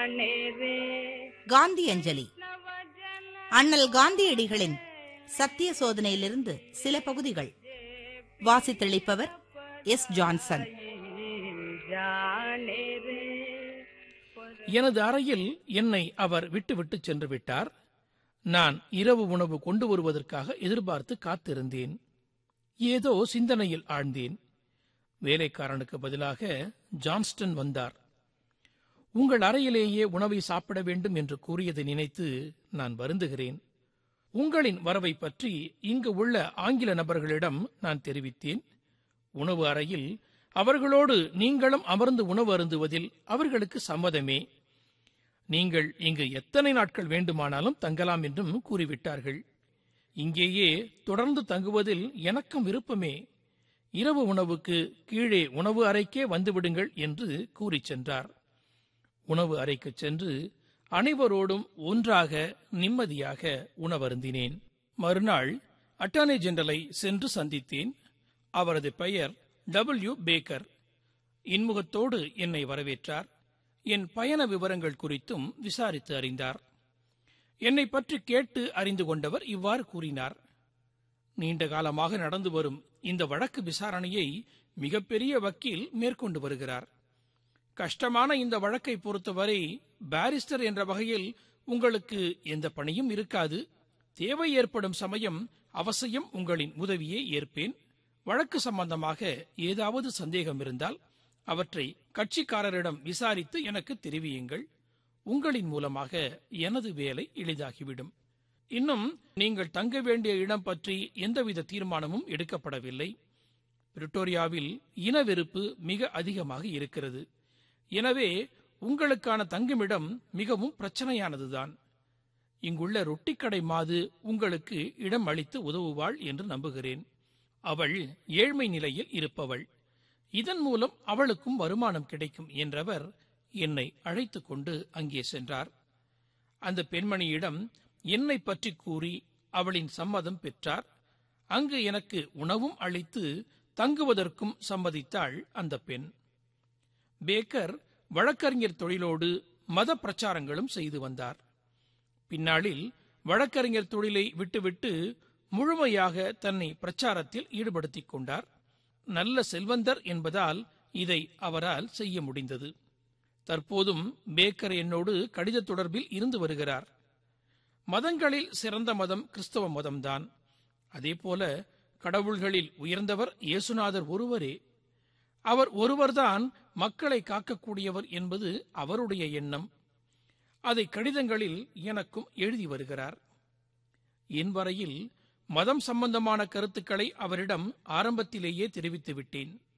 जाने रे காந்தி அஞ்சலி அண்ணல் காந்தியடிகளின் சத்திய சோதனையிலிருந்து சில பகுதிகள் வாசித்தளிப்பவர் எஸ் ஜான்சன் जाने रे எனது அறையில் என்னை அவர் விட்டுவிட்டு சென்று விட்டார் நான் இரவு உணவு கொண்டு வருவதற்காக எதிர்பார்த்து காத்திருந்தேன் ஏதோ சிந்தனையில் ஆழ்ந்தேன் வேலைக்காரனுக்கு பதிலாக ஜான்ஸ்டன் வந்தார் உங்கள் அறையிலேயே உணவை சாப்பிட வேண்டும் என்று கூறியதை நினைத்து நான் வருந்துகிறேன் உங்களின் வரவை பற்றி இங்கு உள்ள ஆங்கில நபர்களிடம் நான் தெரிவித்தேன் உணவு அறையில் அவர்களோடு நீங்களும் அமர்ந்து உணவு அருந்துவதில் அவர்களுக்கு சம்மதமே நீங்கள் இங்கு எத்தனை நாட்கள் வேண்டுமானாலும் தங்கலாம் என்றும் கூறிவிட்டார்கள் இங்கேயே தொடர்ந்து தங்குவதில் எனக்கும் விருப்பமே இரவு உணவுக்கு கீழே உணவு அறைக்கே வந்துவிடுங்கள் என்று கூறிச் சென்றார் உணவு அறைக்குச் சென்று அனைவரோடும் ஒன்றாக நிம்மதியாக உணவருந்தினேன் மறுநாள் அட்டார்னி ஜெனரலை சென்று சந்தித்தேன் அவரது பெயர் டபிள்யூ பேக்கர் இன்முகத்தோடு என்னை வரவேற்றார் என் பயண விவரங்கள் குறித்தும் விசாரித்து அறிந்தார் என்னை பற்றி கேட்டு அறிந்து கொண்டவர் இவ்வாறு கூறினார் நீண்ட காலமாக நடந்து வரும் இந்த வழக்கு விசாரணையை மிகப்பெரிய வக்கீல் மேற்கொண்டு வருகிறார் கஷ்டமான இந்த வழக்கை பொறுத்தவரை பாரிஸ்டர் என்ற வகையில் உங்களுக்கு எந்த பணியும் இருக்காது தேவை ஏற்படும் சமயம் அவசியம் உங்களின் உதவியை ஏற்பேன் வழக்கு சம்பந்தமாக ஏதாவது சந்தேகம் இருந்தால் அவற்றை கட்சிக்காரரிடம் விசாரித்து எனக்கு தெரிவியுங்கள் உங்களின் மூலமாக எனது வேலை எளிதாகிவிடும் இன்னும் நீங்கள் தங்க வேண்டிய இடம் பற்றி எந்தவித தீர்மானமும் எடுக்கப்படவில்லை பிரிட்டோரியாவில் இனவெறுப்பு மிக அதிகமாக இருக்கிறது எனவே உங்களுக்கான தங்குமிடம் மிகவும் பிரச்சனையானதுதான் இங்குள்ள ரொட்டிக்கடை மாது உங்களுக்கு இடம் அளித்து உதவுவாள் என்று நம்புகிறேன் அவள் ஏழ்மை நிலையில் இருப்பவள் இதன் மூலம் அவளுக்கும் வருமானம் கிடைக்கும் என்றவர் என்னை அழைத்துக் கொண்டு அங்கே சென்றார் அந்த பெண்மணியிடம் என்னை பற்றி கூறி அவளின் சம்மதம் பெற்றார் அங்கு எனக்கு உணவும் அளித்து தங்குவதற்கும் சம்மதித்தாள் அந்த பெண் பேக்கர் வழக்கறிஞர் தொழிலோடு மத பிரச்சாரங்களும் செய்து வந்தார் பின்னாளில் வழக்கறிஞர் தொழிலை விட்டுவிட்டு முழுமையாக தன்னை பிரச்சாரத்தில் ஈடுபடுத்திக் கொண்டார் நல்ல செல்வந்தர் என்பதால் இதை அவரால் செய்ய முடிந்தது தற்போதும் பேக்கர் என்னோடு கடித தொடர்பில் இருந்து வருகிறார் மதங்களில் சிறந்த மதம் கிறிஸ்தவ மதம்தான் அதேபோல கடவுள்களில் உயர்ந்தவர் இயேசுநாதர் ஒருவரே அவர் ஒருவர்தான் மக்களை காக்கக்கூடியவர் என்பது அவருடைய எண்ணம் அதை கடிதங்களில் எனக்கும் எழுதி வருகிறார் என் வரையில் மதம் சம்பந்தமான கருத்துக்களை அவரிடம் ஆரம்பத்திலேயே தெரிவித்து விட்டேன்